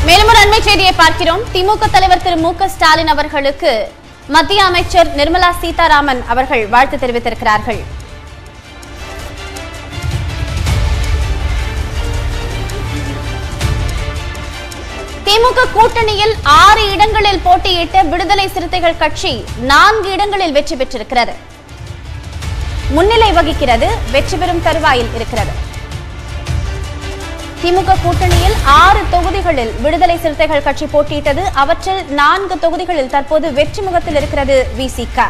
மேலும் ஒரு அண்மை செய்தியை பார்க்கிறோம் திமுக தலைவர் திரு மு க ஸ்டாலின் அவர்களுக்கு மத்திய அமைச்சர் நிர்மலா சீதாராமன் அவர்கள் வாழ்த்து தெரிவித்திருக்கிறார்கள் திமுக கூட்டணியில் ஆறு இடங்களில் போட்டியிட்ட விடுதலை சிறுத்தைகள் கட்சி நான்கு இடங்களில் வெற்றி பெற்றிருக்கிறது முன்னிலை வகிக்கிறது வெற்றி பெறும் தருவாயில் இருக்கிறது திமுக கூட்டணியில் ஆறு தொகுதிகளில் விடுதலை சிறுத்தைகள் கட்சி போட்டியிட்டது அவற்றில் நான்கு தொகுதிகளில் தற்போது வெற்றி முகத்தில் இருக்கிறது விசிக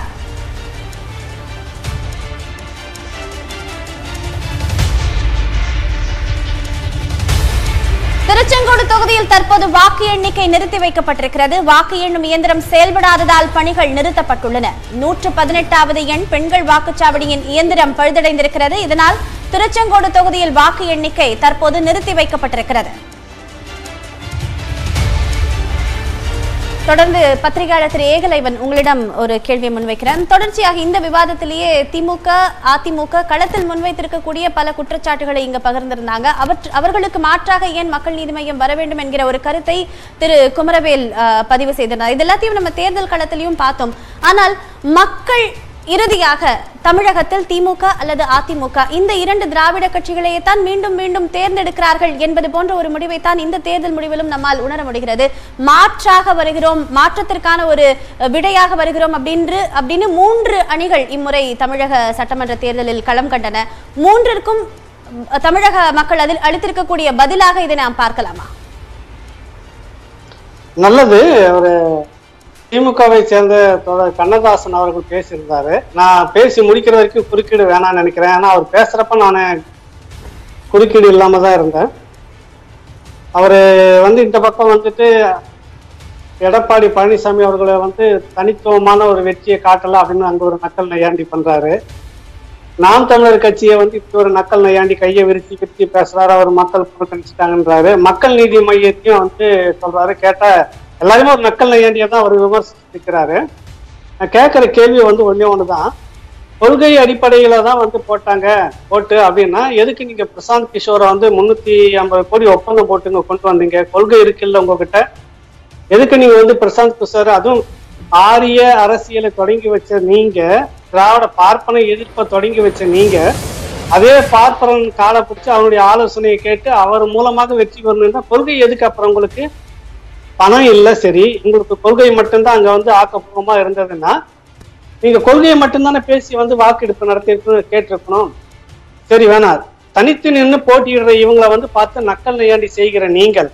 திருச்செங்கோடு தொகுதியில் தற்போது வாக்கு எண்ணிக்கை நிறுத்தி வைக்கப்பட்டிருக்கிறது வாக்கு எண்ணும் இயந்திரம் செயல்படாததால் பணிகள் நிறுத்தப்பட்டுள்ளன நூற்று பதினெட்டாவது எண் பெண்கள் வாக்குச்சாவடியின் இயந்திரம் பழுதடைந்திருக்கிறது இதனால் திருச்செங்கோடு தொகுதியில் வாக்கு எண்ணிக்கை தற்போது நிறுத்தி வைக்கப்பட்டிருக்கிறது தொடர்ந்து பத்திரிகையாளர் திரு ஏகலைவன் உங்களிடம் ஒரு கேள்வியை முன்வைக்கிறேன் தொடர்ச்சியாக இந்த விவாதத்திலேயே திமுக அதிமுக களத்தில் முன்வைத்திருக்கக்கூடிய பல குற்றச்சாட்டுகளை இங்க பகிர்ந்திருந்தாங்க அவற்று அவர்களுக்கு மாற்றாக ஏன் மக்கள் நீதி மையம் வர வேண்டும் என்கிற ஒரு கருத்தை திரு குமரவேல் அஹ், பதிவு செய்திருந்தார் இது எல்லாத்தையும் நம்ம தேர்தல் களத்திலையும் பார்த்தோம் ஆனால் மக்கள் இறுதியாக தமிழகத்தில் திமுக அல்லது அதிமுக இந்த இரண்டு திராவிட கட்சிகளையே தான் மீண்டும் மீண்டும் தேர்ந்தெடுக்கிறார்கள் என்பது போன்ற ஒரு முடிவை தான் இந்த தேர்தல் முடிவிலும் நம்மால் உணர முடிகிறது மாற்றாக வருகிறோம் மாற்றத்திற்கான ஒரு அஹ், விடையாக வருகிறோம் அப்படின்னு அப்படின்னு மூன்று அணிகள் இம்முறை தமிழக சட்டமன்ற தேர்தலில் களம் கண்டன மூன்றிற்கும் அஹ், தமிழக மக்கள் அதில் அளித்திருக்கக்கூடிய பதிலாக இதை நாம் பார்க்கலாமா நல்லது ஒரு திமுகவை சேர்ந்த தோழர் கண்ணதாசன் அவர்கள் பேசியிருந்தாரு நான் பேசி முடிக்கிற வரைக்கும் குறுக்கீடு வேணாம்னு நினைக்கிறேன் ஏன்னா அவர் பேசுறப்ப நான் குறுக்கீடு இல்லாம தான் இருந்தேன் அவரு வந்து இந்த பக்கம் வந்துட்டு எடப்பாடி பழனிசாமி அவர்களை வந்து தனித்துவமான ஒரு வெற்றியை காட்டல அப்படின்னு அங்க ஒரு நக்கல் நையாண்டி பண்றாரு நாம் தமிழர் கட்சியை வந்து இப்படி ஒரு நக்கல் நையாண்டி கையை விரிச்சு விரிச்சு பேசுறாரு அவர் மக்கள் புறக்கணிச்சிட்டாங்கன்றாரு மக்கள் நீதி மையத்தையும் வந்து சொல்றாரு கேட்டா எல்லாருமே ஒரு நக்கல் நையாண்டியை தான் அவர் விமர்சிக்கிறாரு நான் கேட்கிற கேள்வி வந்து ஒண்ணே ஒண்ணுதான் கொள்கை அடிப்படையில தான் வந்து போட்டாங்க போட்டு அப்படின்னா எதுக்கு நீங்க பிரசாந்த் கிஷோரை வந்து முன்னூத்தி ஐம்பது கோடி ஒப்பந்தம் போட்டுங்க கொண்டு வந்தீங்க கொள்கை இருக்குல்ல உங்ககிட்ட எதுக்கு நீங்க வந்து பிரசாந்த் கிஷோர் அதுவும் ஆரிய அரசியலை தொடங்கி வச்ச நீங்க திராவிட பார்ப்பன எதிர்ப்பை தொடங்கி வச்ச நீங்க அதே பார்ப்பனன் காலை பிடிச்சி அவருடைய ஆலோசனையை கேட்டு அவர் மூலமாக வெற்றி பெறணும்னா கொள்கை எதுக்கு அப்புறம் உங்களுக்கு பணம் இல்லை சரி உங்களுக்கு கொள்கை மட்டும்தான் அங்க வந்து ஆக்கப்பூர்வமா இருந்ததுன்னா நீங்க கொள்கையை மட்டும்தானே பேசி வந்து வாக்கெடுப்பு நடத்தி கேட்டிருக்கணும் சரி வேணாம் தனித்து நின்று போட்டியிடுற இவங்களை வந்து பார்த்து நக்கல் நையாண்டி செய்கிற நீங்கள்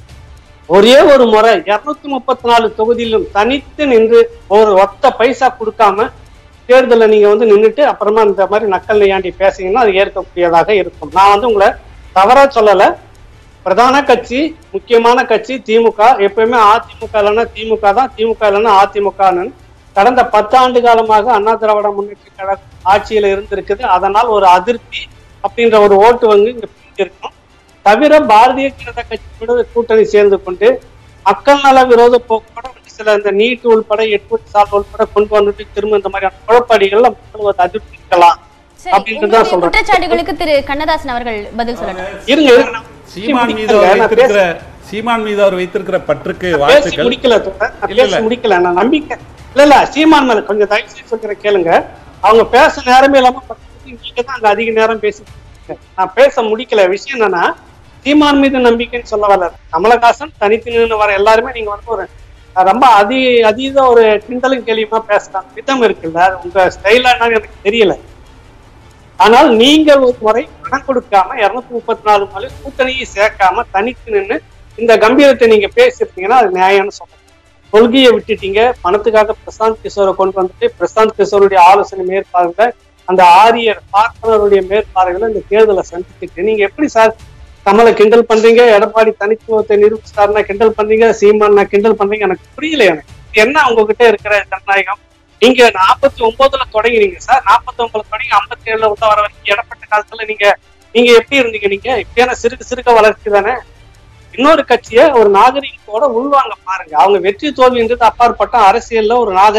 ஒரே ஒரு முறை இருநூத்தி முப்பத்தி நாலு தொகுதியிலும் தனித்து நின்று ஒரு ஒத்த பைசா கொடுக்காம தேர்தலில் நீங்க வந்து நின்றுட்டு அப்புறமா இந்த மாதிரி நக்கல் நையாண்டி பேசுனீங்கன்னா அது ஏற்கக்கூடியதாக இருக்கும் நான் வந்து உங்களை தவறா சொல்லல பிரதான கட்சி முக்கியமான கட்சி திமுக எப்பயுமே அதிமுக இல்லைன்னா திமுக தான் திமுக இல்லைன்னா அதிமுகன்னு கடந்த பத்தாண்டு காலமாக அண்ணா திராவிட முன்னேற்ற கழக ஆட்சியில இருந்திருக்குது அதனால் ஒரு அதிருப்தி அப்படின்ற ஒரு ஓட்டு வங்கி இங்க இருக்கும் தவிர பாரதிய ஜனதா கட்சியோட கூட்டணி சேர்ந்து கொண்டு மக்கள் நல விரோத போக்கோட ஒரு சில இந்த நீட் உள்பட எட்டு சால் உள்பட கொண்டு வந்துட்டு திரும்ப இந்த மாதிரியான குழப்படிகள்ல மக்கள் ஒரு அதிருப்தி இருக்கலாம் சரி அப்படின்ட்டு தான் உங்களுடைய சொல்றேன் குற்றச்சாட்டுகளுக்கு திரு கண்ணதாசன் அவர்கள் பதில் சொல்லட்டும் இருங்க இருங்க நான் சீமான் மீது முடிக்கல. அவர் நான் வைத்திருக்கிற சீமான் மீது அவர் வைத்திருக்கிற பற்றுக்கு பேசி வாழ்த்துக்கள் முடிக்கல தோழர். நான் இல்ல, பேசி இல்ல. முடிக்கல நான் நம்பிக்கை இல்ல இல்ல சீமான் மேல கொஞ்சம் தயவு செய்து சொல்கிற கேளுங்க அவங்க பேச நேரமே இல்லாம பக்கத்துல நீங்க தான் அங்க அதிக நேரம் பேசி நான் பேச முடிக்கல விஷயம் என்னன்னா சீமான் மீது நம்பிக்கைன்னு சொல்ல வரல கமலஹாசன் தனித்து நின்று வர எல்லாருமே நீங்க வந்து ஒரு அஹ், ரொம்ப அதி அதீத ஒரு கிண்டலும் கேள்வியுமா பேசலாம் விதம் இருக்குல்ல உங்க ஸ்டைலா என்னன்னு எனக்கு தெரியல ஆனால் நீங்கள் ஒரு முறை பணம் கொடுக்காம இருநூத்தி முப்பத்தி நாலு நாலு கூட்டணியை சேர்க்காம தனித்து நின்று இந்த கம்பீரத்தை நீங்க பேசிருந்தீங்கன்னா அது நியாயம்னு சொல்றேன் கொள்கையை விட்டுட்டீங்க பணத்துக்காக பிரசாந்த் கிஷோரை கொண்டு வந்துட்டு பிரசாந்த் கிஷோருடைய ஆலோசனை மேற்பார்வையில அந்த ஆரியர் பார்ப்பனருடைய மேற்பார்வையில இந்த தேர்தலை சந்திச்சுட்டு நீங்க எப்படி சார் கமலை கிண்டல் பண்றீங்க எடப்பாடி தனித்துவத்தை நிரூபிச்சிட்டாருன்னா கிண்டல் பண்றீங்க சீமான் கிண்டல் பண்றீங்க எனக்கு புரியல எனக்கு இது என்ன உங்ககிட்ட இருக்கிற ஜனநாயகம் நீங்க நாற்பத்தி ஒன்பதுல தொடங்கினீங்க சார் நாற்பத்தி ஒன்பதுல தொடங்கி ஐம்பத்தி ஏழுல உள்ள வர வரைக்கும் இடப்பட்ட காலத்துல நீங்க நீங்க எப்படி இருந்தீங்க நீங்க இப்படியான சிறுக சிறுக வளர்ச்சி தானே இன்னொரு கட்சியை ஒரு நாகரிகத்தோட உள்வாங்க பாருங்க அவங்க வெற்றி தோல்வின்றது அப்பாற்பட்ட அரசியல்ல ஒரு நாகரிக